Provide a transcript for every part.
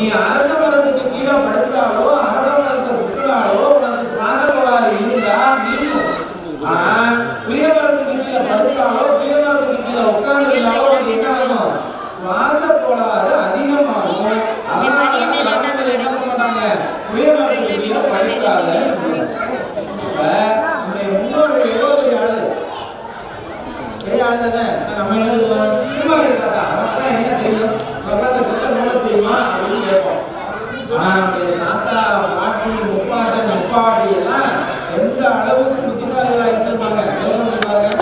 நீ அரச மரத்துக்கு கீழே படுத்தாலோ அரச மரத்தை விட்டுனாலோ உனக்கு சுவாச கோளாறு இருந்தா நீங்கும் ஆனா புளிய மரத்துக்கு கீழே படுத்தாலோ புளிய மரத்துக்கு கீழே உட்கார்ந்துருந்தாலோ உனக்கு என்ன ஆகும் சுவாச கோளாறு அதிகமாகும் அதனால யாரும் என்ன பண்ண மாட்டாங்க புளிய மரத்துக்கு கீழே படுத்தாத இப்ப நம்முடைய முன்னோர்கள் எவ்வளவு பெரிய ஆளு பெரிய ஆளு தானே ஆனா நம்ம என்ன சொல்லுவோம் சும்மா இருக்காதா நமக்கு என்ன தெரியும் நமக்கு சுத்தம் மூட தெரியுமா அப்படின்னு கேட்போம் ஆனா நம்முடைய தாத்தா பாட்டி முப்பாட்டன் முப்பாட்டி எல்லாம் எந்த அளவுக்கு புத்திசாலிகளா இருந்திருப்பாங்க யோசனை பாருங்க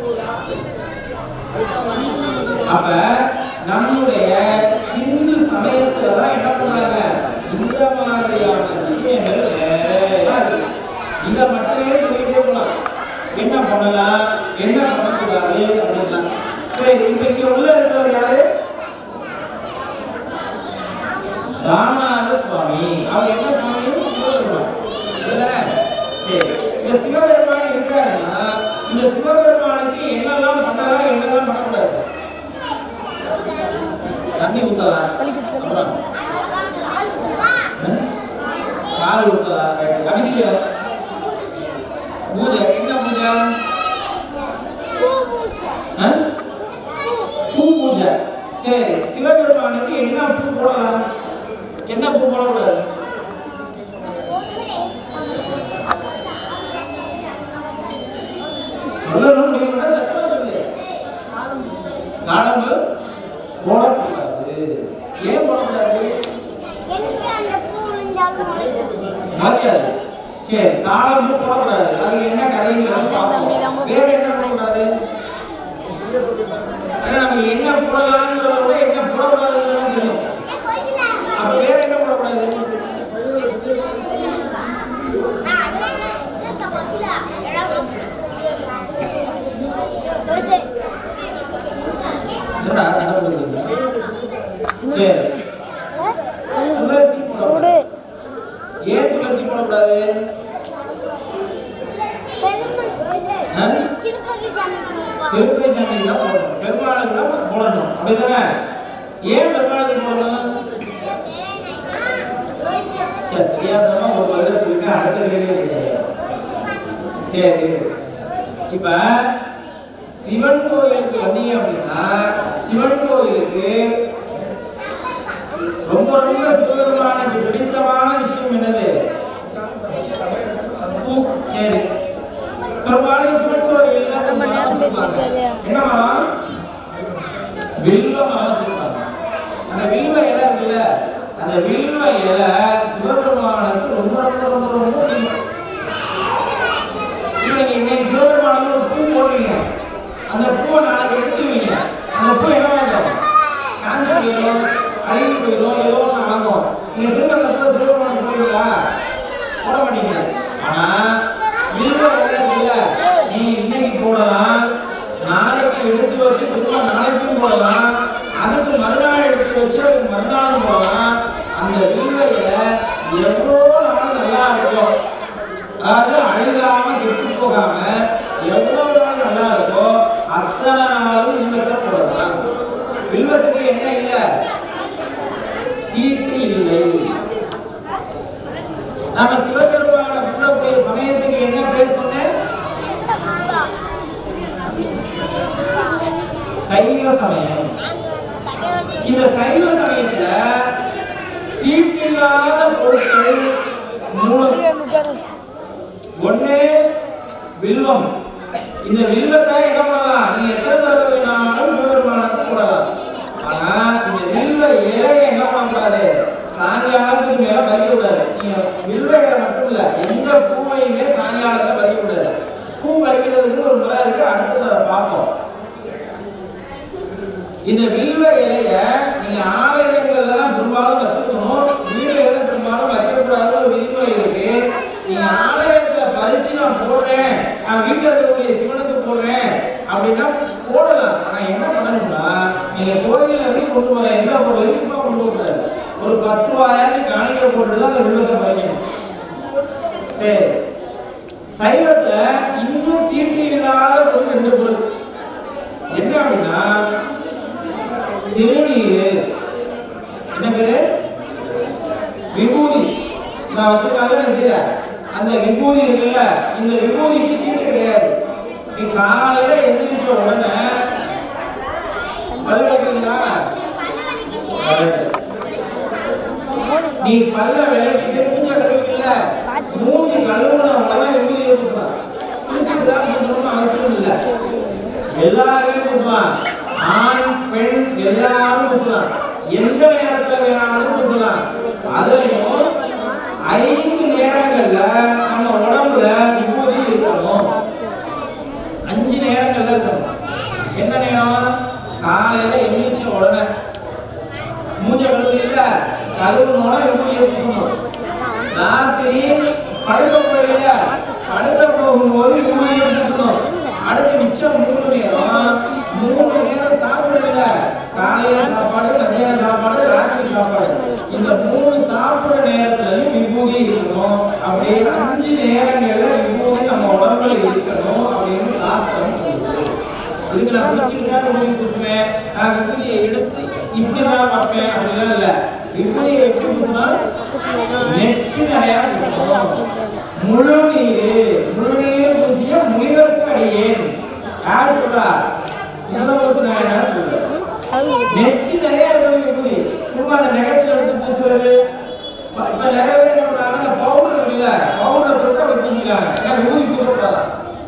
அப்ப நம்முடைய இந்து சமயத்துல தான் என்ன பண்ணாங்க இந்த மாதிரியான விஷயங்கள் நிறைய இருக்கு. இதை மட்டுமே சொல்லிட்டே போலாம் என்ன பண்ணலாம் என்ன பண்ணக்கூடாது அப்படின்னா சரி இப்ப இங்க உள்ள இருக்கிறவர் யாரு ராமநாத சுவாமி அவர் என்ன சுவாமி சிவபெருமான் இதுதானே? சரி இந்த சிவபெருமான் இருக்காருன்னா இந்த சிவபெருமானுக்கு என்னெல்லாம் பண்ணலாம் என்னெல்லாம் பண்ணக்கூடாது தண்ணி ஊத்தலாம் அப்புறம், ம்? பால் ஊத்தலாம் right. அபிஷேகம் பூஜை என்ன பூஜை ஆ? பூ பூஜை சரி சிவபெருமானுக்கு என்ன பூ போடலாம் என்ன பூ போடக்கூடாது சொல்லணும் நீங்க கூட சத்தமா சொல்லுங்க காலம்பு போடக்கூடாது ஏன் போடக்கூடாது எனக்கு அந்த பூ விழுந்தாலும் முளைக்கும். மரியாதை சரி காலம்பு போடக்கூடாது அது என்ன கதைங்கிறத பார்ப்போம் வேற என்ன போடக்கூடாது ஆனா நம்ம என்ன போடலாம்ங்கிறத விட என்ன போடக்கூடாதுங்கிறது தெரியும் ஏய், கோயில்ல. அப்ப வேற என்ன போடக்கூடாது ஆ, அண்ணா, இந்த கோயில்ல. கோயில்ல. என்னடா நடக்குது சரி துளசி போடக்கூடாது ஏன் துளசி போடக்கூடாது பெருமாள் கோயில்ல. ஆ? திருப்பதி சாமி கும்பிடுவோம். திருப்பதி சாமிக்கு தான் போடணும் பெருமாளுக்கு தான் போடணும் அப்படிதானே ஏன் பெருமாளுக்கு போடணும் சரி தெரியாதவங்க ஒரு பதில சொல்லிட்டு அடுத்த கேள்வி கிடையாது சரி இப்ப சிவன் கோயிலுக்கு வந்தீங்க அப்படின்னா சிவன் கோயிலுக்கு ரொம்ப ரொம்ப சிவபெருமானுக்கு பிடித்தமான விஷயம் என்னது பூ சரி பெரும்பாலும் சிவன் கோயில்ல ரொம்ப நேரம் வச்சிருப்பாங்க. பேசியிருக்காரு. என்ன மரம் வில்வ மரம் வச்சிருப்பாங்க அந்த வில்வ இலை இருக்குல்ல அந்த வில்வ இலை சிவபெருமானுக்கு ரொம்ப ரொம்ப ரொம்ப ரொம்ப பிடிக்கும் இப்ப நீங்க இன்னைக்கு சிவபெருமானுக்கு ஒரு பூ போடுவீங்க அந்த பூவை நாளைக்கு எடுத்துருவீங்க அந்த பூ என்ன ஆகும் காஞ்சு போயிடும் அழுகி போயிடும் ஏதோ ஒன்று ஆகும் நீங்க திரும்ப அந்த பூவை சிவபெருமானுக்கு போடுவீங்களா போட மாட்டீங்க ஆனா வில்வ இலை இருக்குல்ல நீ இன்னைக்கு போடலாம் நாளைக்கு எடுத்து வச்சு திரும்ப நாளைக்கும் போடலாம் அதுக்கு மறுநாள் எடுத்து வச்சு அதுக்கு மறுநாளும் போடலாம் அந்த வில்வ இலை எவ்வளோ நாள் நல்லா இருக்கும் அதாவது அழுகாம கெட்டு போகாம எவ்வளவு நாள் நல்லா இருக்கோ அத்தனை நாளும் இந்த போடலாம் வில்வத்துக்கு என்ன இல்லை தீட்டு இல்லை நாம சிவபெருமான கும்பிடக்கூடிய சமயத்துக்கு என்ன பேர் சொன்னேன் சைவ சமயம் இந்த சைவ சமயத்துல தீட்டில்லாத பொருட்கள் மூணு ஒண்ணு வில்வம் இந்த வில்வத்தை என்ன பண்ணலாம் நீங்க எத்தனை தடவை வேணாலும் சிவபெருமானுக்கு போடலாம் ஆனா இந்த வில்வ இலையை என்ன பண்ணக்கூடாது சாயங்காலத்துக்கு மேல பறிக்க கூடாது நீங்க வில்வ இலை மட்டும் இல்ல எந்த பூவையுமே சாயங்காலத்துல பறிக்க கூடாது பூ பறிக்கிறதுக்கு ஒரு முறை இருக்கு அடுத்தது அதை பார்ப்போம் இந்த வில்வ இலைய நீங்க ஆலயங்கள்ல தான் பெரும்பாலும் வச்சுக்கணும் வீடுகளில் பெரும்பாலும் வச்சக்கூடாது ஒரு விதிமுறை இருக்கு நீங்க ஆலயத்துல பறிச்சு நான் போடுறேன் நான் வீட்டுல இருக்கக்கூடிய சிவனுக்கு போடுறேன் அப்படின்னா போடலாம் ஆனா என்ன பண்ணணும்னா நீங்க கோயில்ல இருந்து கொண்டு வர எந்த பொருளையும் சும்மா கொண்டு போகக்கூடாது ஒரு பத்து ரூபாயாச்சும் காணிக்கை போட்டு தான் அந்த வில்வத்தை பறிக்கணும் சரி சைவத்துல இன்னும் தீட்டி இல்லாத ஒரு ரெண்டு பொருள் என்ன அப்படின்னா திருநீர் என்ன பேரு விபூதி நான் வச்சிருக்காங்க தெரியல அந்த விபூதி இருக்குல்ல இந்த விபூதிக்கு தீட்டு கிடையாது நீ காலையில எந்திரிச்ச உடனே பல்லு விளக்குறீங்களா? நீ பல்ல விளக்கிட்டு மூஞ்ச கழுவிக்கல மூஞ்சி கழுவுன உடனே விபூதி பூசலாம் மூஞ்சிக்கு தான் பூசணும்னு அவசியம் இல்லை எல்லாருமே பூசலாம் ஆண் பெண் எல்லாரும் பூசலாம் எந்த நேரத்துல வேணாலும் பூசலாம் அதுலயும் ஐந்து நேரங்கள்ல நம்ம உடம்புல விபூதி இருக்கணும் அஞ்சு நேரங்கள்ல இருக்கணும் என்ன நேரம் காலையில எந்திரிச்ச உடனே மூஞ்ச கழுவுல கழுவுனோட விபூதியை பூசணும் ராத்திரி படுக்க போகலையா படுக்க போகும்போது விபூதியை பூசணும் அடுத்து மிச்சம் மூணு நேரம் மூணு நேரம் சாப்பிடல காலையில சாப்பாடு மத்தியான சாப்பாடு ராத்திரி சாப்பாடு இந்த மூணு சாப்பிடுற நேரத்துலயும் விபூதி இருக்கணும் அப்படியே அஞ்சு நேரங்கள்ல விபூதி நம்ம உடம்புல இருக்கணும் அப்படின்னு சாஸ்திரம் சொல்லுது இதுக்கு நான் குளிச்சுட்டு தான் விபூதி பூசுவேன் நான் விபூதியை எடுத்து இப்படிதான் பார்ப்பேன் அப்படிலாம் இல்ல விபூதியை எப்படி பூசினா நெற்றி நிறையா பூசணும் முழு நீர் முழு நீர் பூசிய முனிவருக்கு அடியேன் யார் சொல்றா சின்னவருக்கு நான் என்ன சொல்றேன் நெற்றி நிறைய இருக்கணும் விபூதி சும்மா அந்த நகத்தில் எடுத்து பூசுறது இப்ப நிறைய பேர் என்ன பண்றாங்க பவுடர் இருக்குல்ல பவுடர் போட்டு அப்படி பூசிக்கிறாங்க ஏன்னா விபூதி பூசக்கூடாது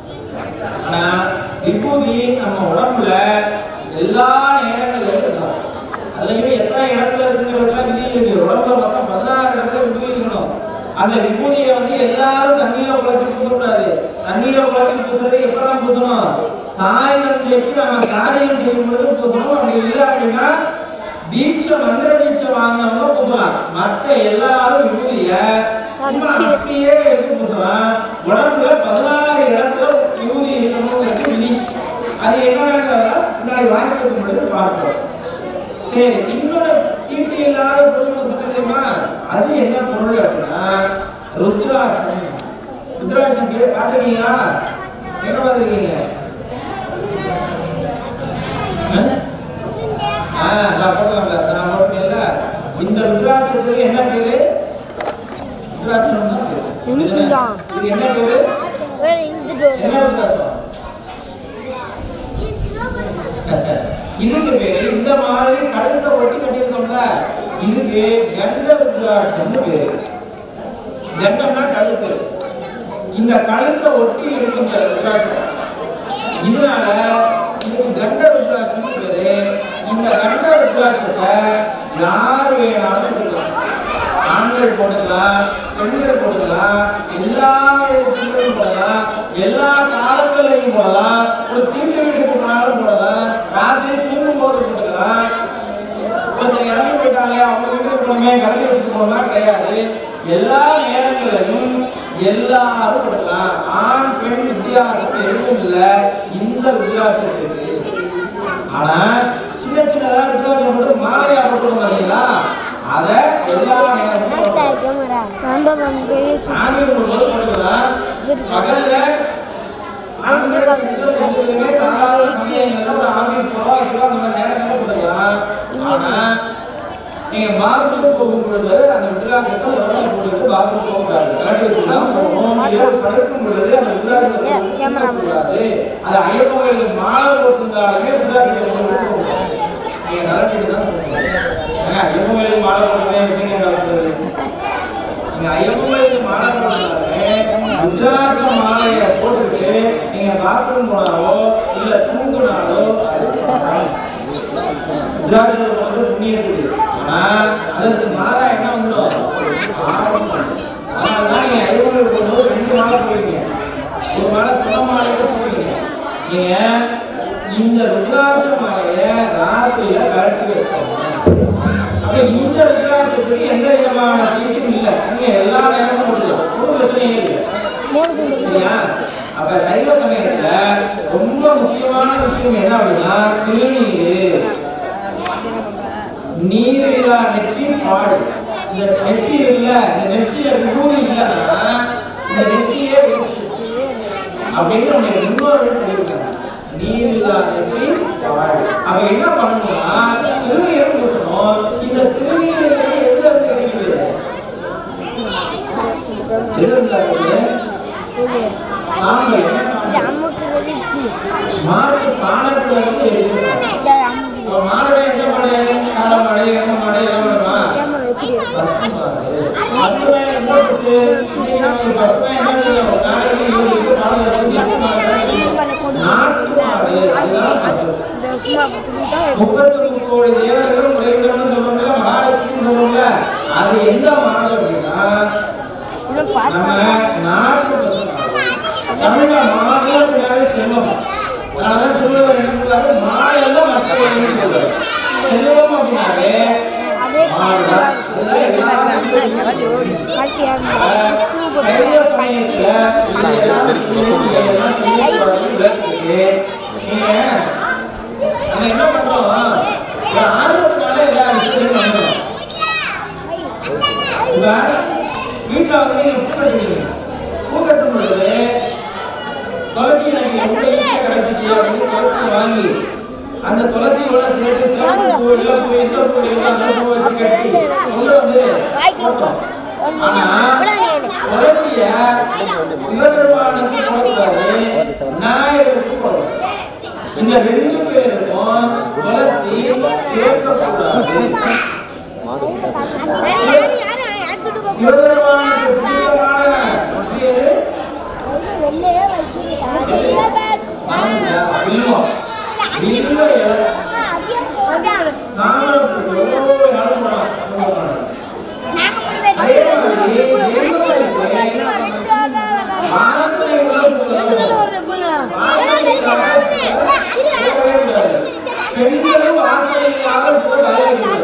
ஆனா விபூதி நம்ம உடம்புல எல்லா நேரங்கள்ல இருக்கணும் அதுலயும் எத்தனை இடத்துல இருக்குங்கிறதுலாம் விதி இருக்கு உடம்புல மொத்தம் பதினாறு இடத்துல விபூதி இருக்கணும் அந்த விபூதியை வந்து எல்லாரும் தண்ணியில குழச்சி பூசக்கூடாது தண்ணியில குழச்சி பூசுறது எப்பதான் பூசணும் தாய் தந்தைக்கு நம்ம காரியம் செய்யும் பொழுது பூசணும் அப்படி இல்லை அப்படின்னா தீட்சை மந்திர தீட்சை வாங்கினவங்க பூசலாம் மற்ற எல்லாரும் விபூதிய சும்மா அப்படியே எடுத்து பூசலாம் உடம்புல பதினாறு இடத்துல விபூதி இருக்கணுங்கிறது விதி அது என்னங்கிறத முன்னாடி வாங்கி கொடுக்கும் பொழுது பார்ப்போம் சரி இன்னொரு தீட்டு இல்லாத பொருள் சொல்ல தெரியுமா அது என்ன பொருள் அப்படின்னா ருத்ராட்சம் ருத்ராட்சம் கீழே பார்த்துருக்கீங்களா எங்க பார்த்துருக்கீங்க ஆ நான் போட்டுலாம் பாரு. நான் போட்டுக்கல இந்த ருத்ராட்சத்துக்கு என்ன பேரு ருத்ராட்சம் நிமிஷம்தான். இது என்ன பேரு வேற இந்த டோர் என்ன ருத்ராட்சம் இதுக்கு பேரு இந்த மாதிரி கழுத்தை ஒட்டி கட்டியிருக்கோம்ல இதுக்கு கண்ட ருத்ராட்சம்னு பேரு கண்டம்னா கழுத்து இந்த கழுத்தை ஒட்டி இருக்கும் ருத்ராட்சம் இதனால இதுக்கு கண்ட ருத்ராட்சம்னு பேரு இந்த கண்ட ருத்ராட்சத்தை யார் வேணாலும் போடலாம் ஆண்கள் போடலாம் பெண்கள் போடலாம் எல்லா பெண்களும் போடலாம் எல்லா காலங்களையும் போடலாம் ஒரு தீட்டு வீட்டுக்கு போனாலும் போடலாம் ராத்திரி தூங்கும் போது போடலாம் ஒருத்தர் இறந்து போயிட்டாங்க அவங்க வீட்டுக்கு போனோமே கல்வி வச்சுட்டு போகலாம் கிடையாது எல்லா நேரங்களிலும் எல்லாரும் போடலாம் ஆண் பெண் வித்தியாசம் எதுவும் இல்லை இந்த ருத்ராட்சத்துக்கு ஆனா சின்ன சின்னதா ருத்ராட்சம் போட்டு மாலையா போட்டுருவோம் பாத்தீங்களா அதை எல்லா நேரமும் போடலாம். கேமரா நம்ம வந்து சாமி கும்பிடும்போது போட்டுக்கலாம் பகல்ல ஆண்கள் பெண்கள் ரெண்டுமே சாதாரண சமயங்கள்ல ஒரு ஆபீஸ் போறோம் இப்பெல்லாம் அந்த மாதிரி நேரங்கள்ல போட்டுக்கலாம் ஆனா நீங்க பாத்ரூம் போகும் பொழுது அந்த விட்ராக்கத்தை உடம்புல போட்டுட்டு பாத்ரூம் போக கூடாது கரடி வச்சுக்கலாம் போகணும் இரவு படுக்கும் பொழுது அந்த விட்ராக்கத்தை கூடாது அது ஐயப்ப கோயிலுக்கு மாலை போட்டிருந்தாலுமே விட்ராக்கத்தை போட்டு போகக்கூடாது நீங்க கலட்டிட்டு தான் போகணும் ஏன்னா ஐயப்ப கோயிலுக்கு மாலை போட்டுமே எப்படிங்க கலட்டுறது நீங்க ஐயப்பன் கோயிலுக்கு மாலை போடுறாங்க ருத்ராட்ச மாலையை போட்டுட்டு நீங்க பாத்ரூம் போனாலோ இல்ல தூங்குனாலோ அது தவறு. ருத்ராட்சத்தை போடுறது புண்ணியத்துக்கு ஆனா அதற்கு மாறா என்ன வந்துடும் பாவம். அதனாலதான் நீங்க ஐயப்பன் கோயிலுக்கு போகும்போது ரெண்டு மாலை போயிருக்கீங்க ஒரு மாலை துணை மாலையை போயிருக்கீங்க நீங்க இந்த ருத்ராட்ச மாலையை ராத்திரியில கழட்டி வைக்கணும் அப்ப இந்த ருத்ராட்சத்துக்கு எந்த விதமான தீட்டும் இல்லை நீங்க எல்லா நேரமும் போட்டுக்கலாம் ஒரு பிரச்சனையும் இல்லை சரியா அப்ப சைவ சமயத்துல ரொம்ப முக்கியமான விஷயம் என்ன அப்படின்னா திருநீர் நீர் இல்லா நெற்றி பால் இந்த நெற்றி இருக்குல்ல இந்த நெற்றியில விபூதி இல்லைன்னா இந்த நெற்றியே waste. அப்படின்னு உன்னை முன்னோர்கள் சொல்லியிருக்காங்க நீர் இல்லா நெற்றி பால் அவ என்ன பண்ணணும்னா திருநீர் பூசணும் இந்த திருநீர் எதுல இருந்து கிடைக்குது சாம்பல் என்ன சாம்பல் அம்முக்குறது மாட்டு சாணத்துல இருந்து எடுக்கிறது அம்முக்கு ஒரு மாடை என்ன மாடு காளை மாடு எருமை மாடு எல்லாம் வருமா கேமரா எப்படி பசுமை என்ன இருக்கு? இன்னைக்கு நமக்கு பசுமை என்ன தெரியும்? ஒரு நாளைக்கு இருபது லிட்டர் பால் இருக்கும், எட்டு மாடு இருக்கு. நாட்டு மாடு அதுதான் பசு. இந்த சும்மா கொடுத்துட்டா முப்பத்தி கோடி தேவர்களும் உறைவிடம்னு சொல்றோம்ல மகாலட்சுமின்னு சொல்றோம்ல அது எந்த மாடு அப்படின்னா இன்னும் பார்த்து நம்ம நாட்டு பசு. தமிழ்ல மாடு அப்படின்னாலே செல்வம் அதனால திருவள்ளுவர் என்ன சொல்றாரு மாடெல்லாம் மற்ற சொல்றாரு செல்வம் அப்படின்னாலே அதே மாடுதான் அதுதான் எல்லாரும் பாட்டியா சைவ சமயத்துல இதெல்லாம் இதெல்லாம் செய்யக்கூடாதுன்னு விளக்குது. நீங்க நம்ம என்ன பண்றோம் இந்த ஆர்வத்தினால எல்லா விஷயத்தையும் பண்றோம் இப்ப வீட்டுல வந்து நீங்க பூ கட்டுவீங்க பூ கட்டும் பொழுது துளசி எனக்கு ரொம்ப ஈஸியா கிடைச்சிச்சு அப்படின்னு துளசியை வாங்கி அந்த துளசியோட சேர்த்து சிவப்பு பூ இல்ல பூ எந்த பூ இல்லையோ அந்த பூ வச்சு கட்டி கொண்டு வந்து போட்டோம் ஆனா துளசிய சிவபெருமானுக்கு போடக்கூடாது விநாயகருக்கு போடணும் இந்த ரெண்டு பேருக்கும் துளசி சேர்க்கக்கூடாது சிவபெருமானுக்கு பிடித்தமான பேரு வில்வம் வில்வ இலை தாமரைப்பூ எவ்வளவு நாளும் போடலாம். அதே மாதிரி தெய்வங்களுக்கு வாசனை உள்ள பூ பெண்களும் வாசனை இல்லாத பூ தயாரிக்கிறது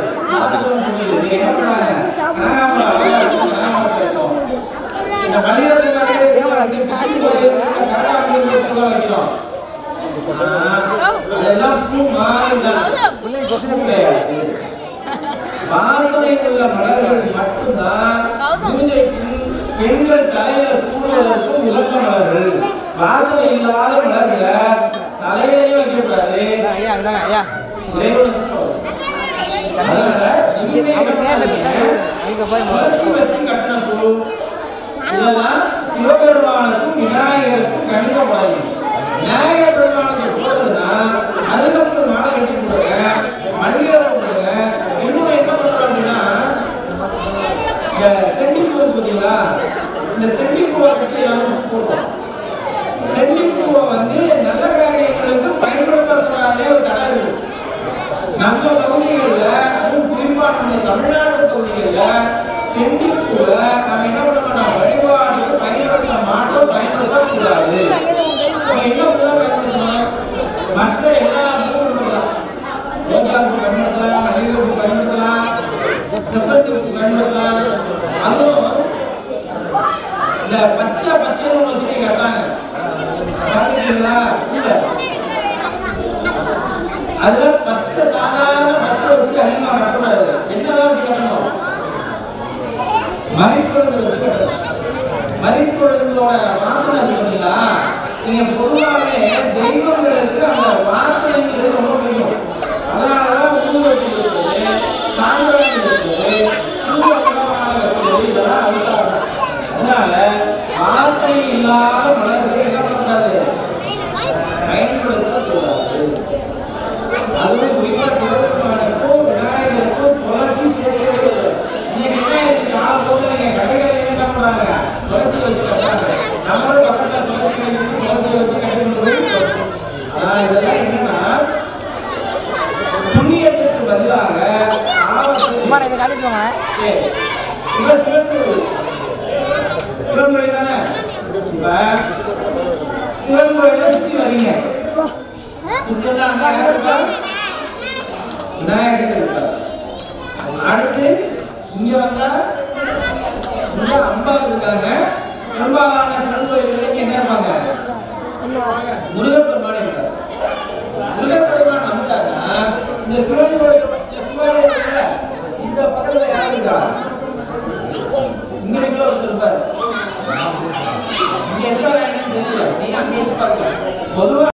இந்த மனிதர்கள் நிறைய பிச்சு போய் வைக்கிறோம் அதெல்லாம் பூ மாறுதல் வாசனை உள்ள மலர்கள் மட்டும்தான் பூஜைக்கு பெண்கள் தலையில சூடுவதற்கு உகந்த மலர்கள் வாசனை இல்லாத மலர்களை தலையிலையும் வைக்கக்கூடாது இறைவனுக்கு போதும். அதனால இனிமே என்ன பண்ணுங்க? துளசி வச்சு கட்டின பூ இதெல்லாம் சிவபெருமானுக்கும் விநாயகருக்கும் கணிதப்படாது விநாயகர் பெருமானுக்கு போடுறதுன்னா அதுக்கப்புறம் மாலை கட்டி கொடுங்க மல்லிகை கொடுங்க இன்னும் என்ன பண்றாங்கன்னா இந்த செண்டிப்பூ இருக்கு பார்த்தீங்களா இந்த செண்டிப்பூவை கட்டி எல்லாரும் போடுவோம் செண்டிப்பூவை வந்து நல்ல காரியங்களுக்கு பயன்படுத்தக்கூடாதே ஒரு கடை இருக்கு நம்ம பகுதிகளில் அதுவும் குறிப்பா நம்ம தமிழ்நாடு பகுதிகளில் செண்டிப்பூவை நம்ம என்ன பண்ண மாட்டோம் வழிபாட்டுக்கு பயன்படுத்த மாட்டோம் பயன்படுத்தக்கூடாது நம்ம என்ன பூவை பயன்படுத்தணும் மற்ற எல்லா பூவும் பயன்படுத்தலாம் ரோஜா பூ பயன்படுத்தலாம் மல்லிகை பூ பயன்படுத்தலாம் செவ்வந்தி பூ பயன்படுத்தலாம் அதுவும் இந்த பச்சை பச்சை வச்சு நீங்க கட்டாங்க பார்த்துருக்கீங்களா இல்ல அதுல பச்சை சாதாரண பச்சை வச்சு அதிகமா கட்டக்கூடாது என்னதான் வச்சு கட்டணும் மறிப்பொழுது வச்சு கட்டணும் மறிப்பொழுதோட வாசனை இருக்கு பார்த்தீங்களா நீங்க பொதுவாகவே தெய்வங்களுக்கு அந்த வாசனைங்கிறது ரொம்ப பிடிக்கும் அதனாலதான் பூ வச்சு கொடுக்குறது சாம்பிராணி கொடுக்குறது பூ வச்சமான வைக்கிறது இதெல்லாம் அதுக்காக அதனால வாசனை இல்லாத மலர்களை என்ன பண்ணக்கூடாது பயன்படுத்தக்கூடாது அதுவும் குறிப்பா சிவபெருமானுக்கும் விநாயகருக்கும் துளசி சேர்க்கிறது இன்னைக்கு என்ன இருக்கு காலத்தோடு நீங்க கடைகளில் என்ன பண்றாங்க துளசி வச்சு கட்டுறாங்க நம்மளும் பக்கத்துல துளசி கிடைக்குது துளசியை வச்சு கட்டுறது ஆனா இதெல்லாம் என்னன்னா புண்ணியத்துக்கு பதிலாக ஆபத்து சரி. இவன் சிவன் கோயில். சிவன் கோயில் தானே இப்ப சிவன் கோயிலை சுத்தி வரீங்க சுத்தலாம் அங்க யார் இருக்கா? விநாயகர் இருக்கார். அடுத்து இங்க வந்தா இங்க அம்பா இருக்காங்க பெரும்பாலான சிவன் கோயில்களுக்கு என்ன இருப்பாங்க முருகப்பெருமான் இருக்கார் முருகப்பெருமான் வந்துட்டாருன்னா இந்த சிவன்